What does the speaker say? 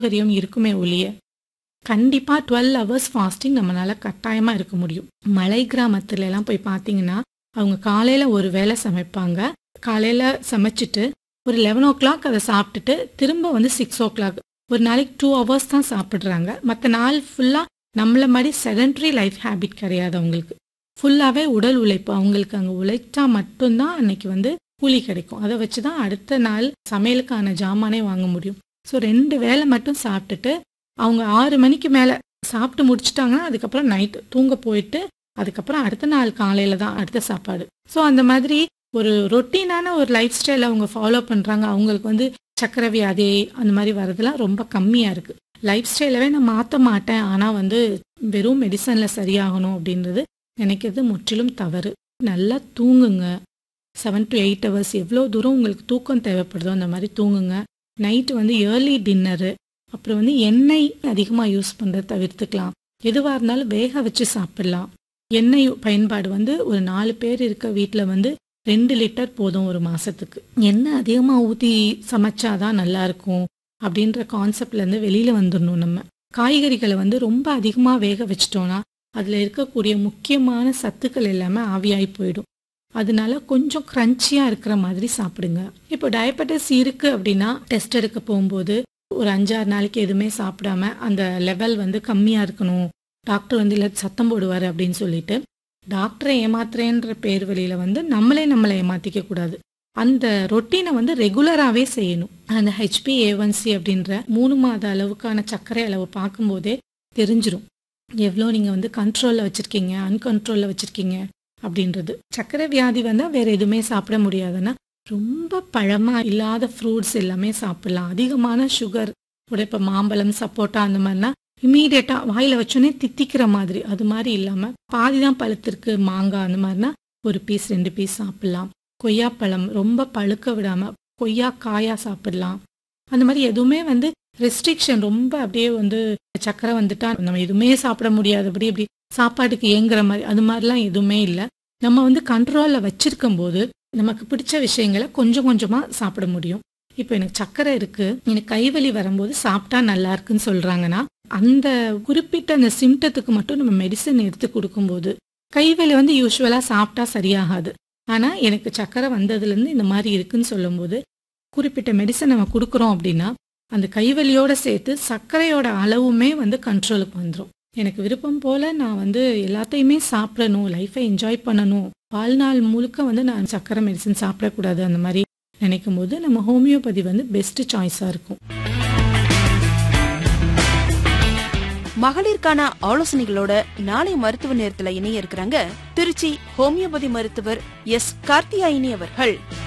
சௌகரியம் இருக்குமே ஒழிய கண்டிப்பா டுவெல் ஹவர்ஸ் ஃபாஸ்டிங் நம்மளால கட்டாயமா இருக்க முடியும் மலை கிராமத்துல எல்லாம் போய் பார்த்தீங்கன்னா அவங்க காலையில ஒரு வேளை சமைப்பாங்க காலையில சமைச்சிட்டு ஒரு லெவன் ஓ கிளாக் அதை சாப்பிட்டுட்டு திரும்ப வந்து சிக்ஸ் ஓ கிளாக் ஒரு நாளைக்கு டூ ஹவர்ஸ் தான் சாப்பிட்றாங்க மற்ற நாள் ஃபுல்லா நம்மள மாதிரி செடன்ட்ரி லைஃப் ஹேபிட் கிடையாது அவங்களுக்கு ஃபுல்லாகவே உடல் உழைப்பு அவங்களுக்கு அங்கே உழைச்சா மட்டும்தான் அன்னைக்கு வந்து கூலி கிடைக்கும் அதை வச்சு தான் அடுத்த நாள் சமையலுக்கான ஜாமானே வாங்க முடியும் ஸோ ரெண்டு வேளை மட்டும் சாப்பிட்டுட்டு அவங்க ஆறு மணிக்கு மேலே சாப்பிட்டு முடிச்சிட்டாங்கன்னா அதுக்கப்புறம் நைட்டு தூங்க போயிட்டு அதுக்கப்புறம் அடுத்த நாள் காலையில தான் அடுத்த சாப்பாடு ஸோ அந்த மாதிரி ஒரு ரொட்டீனான ஒரு லைஃப் ஸ்டைல் அவங்க ஃபாலோ பண்ணுறாங்க அவங்களுக்கு வந்து சக்கரை வியாதி அந்த மாதிரி வரதெல்லாம் ரொம்ப கம்மியாக இருக்குது லைஃப் ஸ்டைலவே நான் மாற்ற மாட்டேன் ஆனால் வந்து வெறும் மெடிசனில் சரியாகணும் அப்படின்றது நினைக்கிறது முற்றிலும் தவறு நல்லா தூங்குங்க செவன் டு எயிட் ஹவர்ஸ் எவ்வளோ தூரம் உங்களுக்கு தூக்கம் தேவைப்படுதோ அந்த மாதிரி தூங்குங்க நைட்டு வந்து ஏர்லி டின்னரு அப்புறம் வந்து எண்ணெய் அதிகமாக யூஸ் பண்ணுறத தவிர்த்துக்கலாம் எதுவாக இருந்தாலும் வேக வச்சு சாப்பிடலாம் எண்ணெய் பயன்பாடு வந்து ஒரு நாலு பேர் இருக்க வீட்டில் வந்து ரெண்டு லிட்டர் போதும் ஒரு மாசத்துக்கு எண்ணெய் அதிகமாக ஊற்றி சமைச்சாதான் நல்லா இருக்கும் அப்படின்ற கான்செப்ட்லேருந்து வெளியில் வந்துடணும் நம்ம காய்கறிகளை வந்து ரொம்ப அதிகமாக வேக வச்சிட்டோம்னா அதில் இருக்கக்கூடிய முக்கியமான சத்துக்கள் எல்லாமே ஆவியாகி போயிடும் அதனால கொஞ்சம் க்ரன்ச்சியாக இருக்கிற மாதிரி சாப்பிடுங்க இப்போ டயபெட்டிஸ் இருக்கு அப்படின்னா டெஸ்ட் எடுக்க போகும்போது ஒரு அஞ்சாறு நாளைக்கு எதுவுமே சாப்பிடாம அந்த லெவல் வந்து கம்மியாக இருக்கணும் டாக்டர் வந்து இல்லை சத்தம் போடுவார் அப்படின்னு சொல்லிட்டு டாக்டரை ஏமாத்துறேன்ற பேர் வழியில வந்து நம்மளே நம்மளை ஏமாத்திக்க கூடாது அந்த ரொட்டீனை வந்து ரெகுலராகவே செய்யணும் அந்த ஹெச்பி ஏவன்சி அப்படின்ற மூணு மாத அளவுக்கான சர்க்கரை அளவு பார்க்கும்போதே தெரிஞ்சிரும் எவ்வளோ நீங்கள் வந்து கண்ட்ரோலில் வச்சுருக்கீங்க அன்கண்ட்ரோலில் வச்சுருக்கீங்க அப்படின்றது சர்க்கரை வியாதி வந்தால் வேறு எதுவுமே சாப்பிட முடியாதுன்னா ரொம்ப பழமாக இல்லாத ஃப்ரூட்ஸ் எல்லாமே சாப்பிடலாம் அதிகமான சுகர் கூட இப்போ மாம்பழம் சப்போட்டா அந்த மாதிரினா இம்மீடியட்டாக வாயில் வச்சோன்னே தித்திக்கிற மாதிரி அது மாதிரி இல்லாமல் பாதி தான் பழுத்திருக்கு மாங்காய் அந்த மாதிரினா ஒரு பீஸ் ரெண்டு பீஸ் சாப்பிடலாம் கொய்யாப்பழம் ரொம்ப பழுக்க விடாமல் கொய்யா காயாக சாப்பிடலாம் அந்த மாதிரி எதுவுமே வந்து ரெஸ்ட்ரிக்ஷன் ரொம்ப அப்படியே வந்து சக்கரை வந்துட்டா நம்ம எதுவுமே சாப்பிட முடியாதபடி அப்படி சாப்பாட்டுக்கு ஏங்குற மாதிரி அது மாதிரிலாம் எதுவுமே இல்லை நம்ம வந்து கண்ட்ரோலில் வச்சிருக்கும் போது நமக்கு பிடிச்ச விஷயங்களை கொஞ்சம் கொஞ்சமாக சாப்பிட முடியும் இப்போ எனக்கு சக்கரை இருக்கு எனக்கு கைவலி வரும்போது சாப்பிட்டா நல்லா இருக்குன்னு சொல்றாங்கன்னா அந்த குறிப்பிட்ட அந்த சிம்டத்துக்கு மட்டும் நம்ம மெடிசன் எடுத்து கொடுக்கும்போது கைவலி வந்து யூஸ்வலாக சாப்பிட்டா சரியாகாது ஆனால் எனக்கு சக்கரை வந்ததுலேருந்து இந்த மாதிரி இருக்குன்னு சொல்லும்போது குறிப்பிட்ட மெடிசன் நம்ம கொடுக்குறோம் அப்படின்னா அந்த கைவலியோட சேர்த்து சர்க்கரையோட அளவுமே வந்து கண்ட்ரோலுக்கு வந்துடும் எனக்கு விருப்பம் போல நான் வந்து எல்லாத்தையுமே சாப்பிடணும் லைஃப்பை என்ஜாய் பண்ணணும் வாழ்நாள் முழுக்க வந்து நான் சர்க்கரை மெடிசன் சாப்பிடக்கூடாது அந்த மாதிரி நினைக்கும் போது நம்ம ஹோமியோபதி வந்து பெஸ்ட் சாய்ஸாக இருக்கும் மகளிருக்கான ஆலோசனைகளோட நாளை மருத்துவ நேரத்துல இணைய இருக்கிறாங்க திருச்சி ஹோமியோபதி மருத்துவர் எஸ் கார்த்தியாயினி அவர்கள்